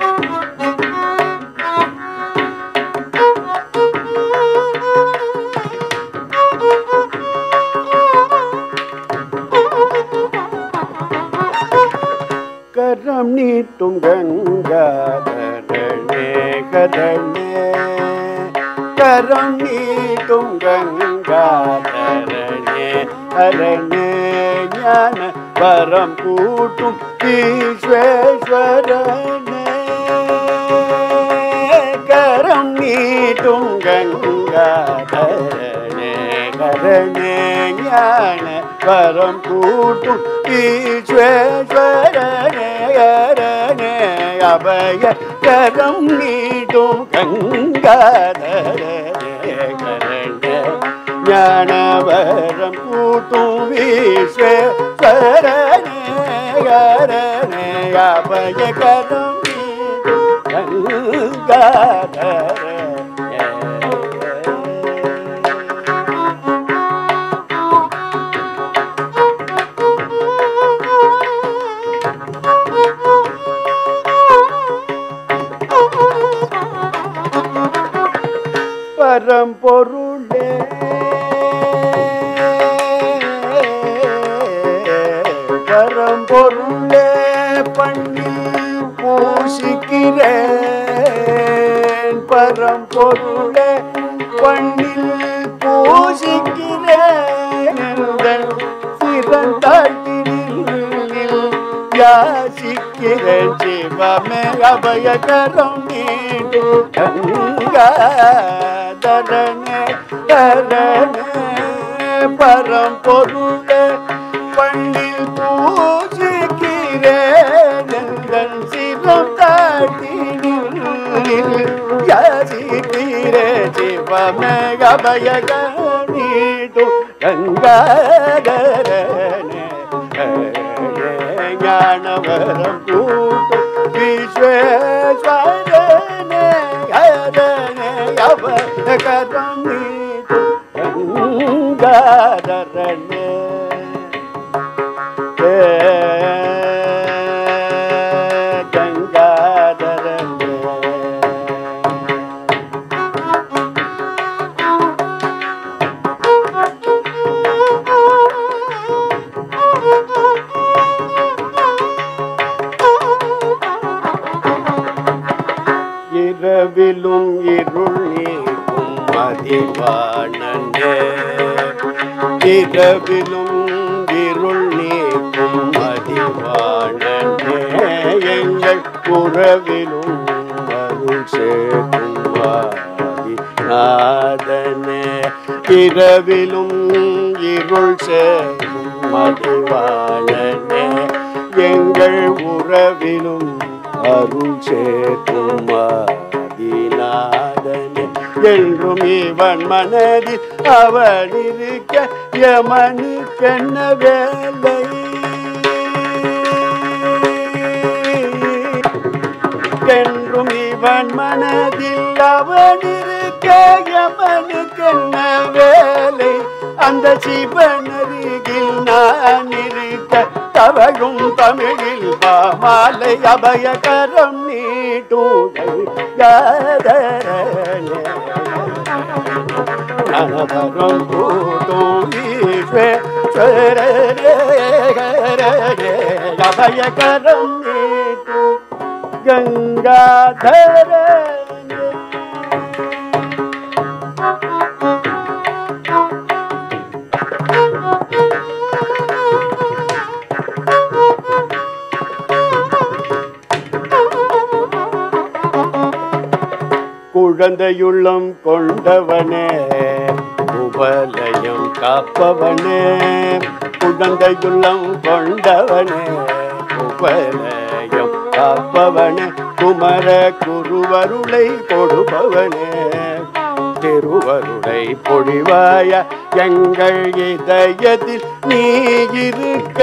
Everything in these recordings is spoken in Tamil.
கரம் நீட்டும் கங்காதரனே கரணே கரம் நீட்டும் கங்காதரனே அரணே ஞான வரம் கூட்டும் ஈஸ்வரனே கரம் நீட்டும் கங்காதரனே கரணே ஞான வரம் கூட்டும் ஈஸ்வரனே கரணே அபய கரம் நீட்டும் கங்காதரனே கரணே ஞானவரம் கூட்டும் விஸ்வரனே கரணே அபய கரம் நீட்டும் கங்காதரனே பரம்பொருளே பரம்பொருளே பண்ணி பூசிக்கிறேன் பரம்பொருளே பண்ணில் பூசிக்கிறேன் எங்கள் சிறந்தாட்டினில் யாசிக்கிறேன் சிவமே அபயகரம் நீண்டு கங்காதரனே தரனே பரம்பொருளே பண்ணில் பூஜிக்கிறேன் எங்கள் சிவம் தாட்டினில் யாசிக்கிறேன் சிவமே அபயகரம் நீண்டு கங்காதரனே ஞானவரம் கூட்டு விஸ்வேஸ்வரனே ஹரனே அவகரம் நீட்டு கங்காதரனே ஏ கங்காதரனே இரவிலும் இருள் நீக்கும் மதிவானனே இரவிலும் இருள் நீக்கும் மதிவானனே எங்கள் உறவிலும் அருள் சேர்க்கும் வாதி நாதனே இரவிலும் இருள் சேர்க்கும் மதிவானனே எங்கள் உறவிலும் அருள் சேர்க்கும் ஆதிநாதனே என்றும் இவன் மனதில் அவன் இருக்க யமனுக்கென்ன வேலை என்றும் இவன் மனதில் அவன் இருக்க யமனுக்கென்ன வேலை அந்த சிவன் அருகில் நான் இருக்க தவழும் தமிழில் பாமாலை அபயகரம் நீட்டூடல் யாதரனே ஞானவரம் கூட்டும் ஈஸ்வரனே அபயகரம் நீட்டும் கங்காதரனே குழந்தையுள்ளம் கொண்டவனே உபலயம் காப்பவனே குழந்தையுள்ளம் கொண்டவனே உபலயம் காப்பவனே குமர குருவருளை கொடுப்பவனே திருவருளை பொழிவாய எங்கள் இதயத்தில் நீ இருக்க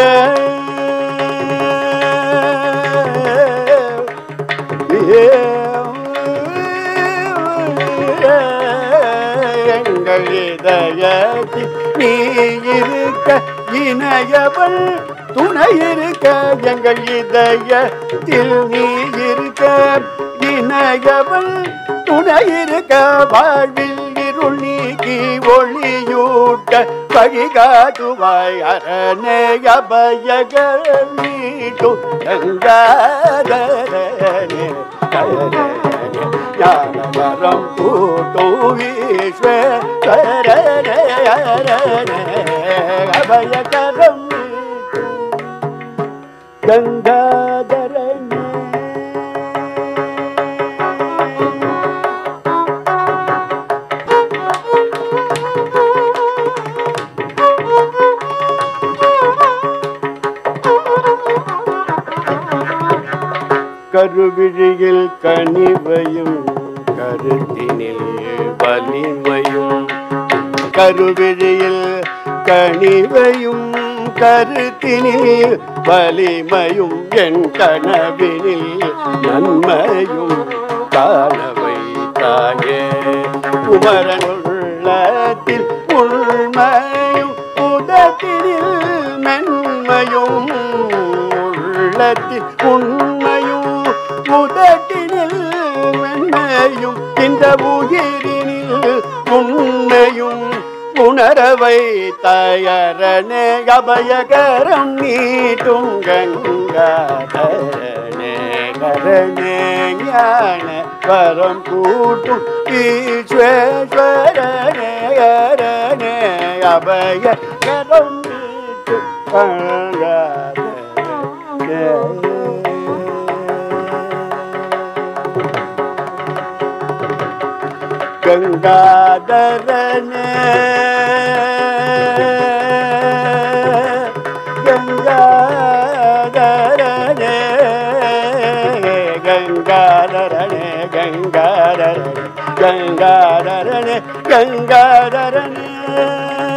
எங்கள் இதயத்தில் நீ இருக்க இணையவள் துணை இருக்க எங்கள் இதயத்தில் நீ இருக்க இணையவள் துணை இருக்க வாழ்வில் இருள் நீக்கி ஒளியூட்ட வழிகாட்டுவாய் அரணே அபயகர் நீட்டும் கங்காதரனே ஞானமரம் கூட்டும் ஈஸ்வரனே அபயகரம் கங்காதரனே கருவிழியில் கனிவையும் கருத்தினில் வலிமையும் கருவிழியில் கனிவையும் கருத்தினில் வலிமையும் என் கனவினில் நன்மையும் காணவை தாயே குமரன் உள்ளத்தில் உள்மையும் உதத்தினில் மென்மையும் உள்ளத்தில் உண்மையும் உதட்டினில் மென்மையும் இந்த உயிரினில் உண்மையும் உணரவை தயரணே அபயகரம் நீட்டும் கங்காதரனே கரணே ஞான வரம் கூட்டும் ஈஸ்வரனே கரணே அபயகரம் நீட்டும் கங்காதரனே கங்காதரனே கங்காதரனே கங்காதரனே கங்காதரனே கங்காதரனே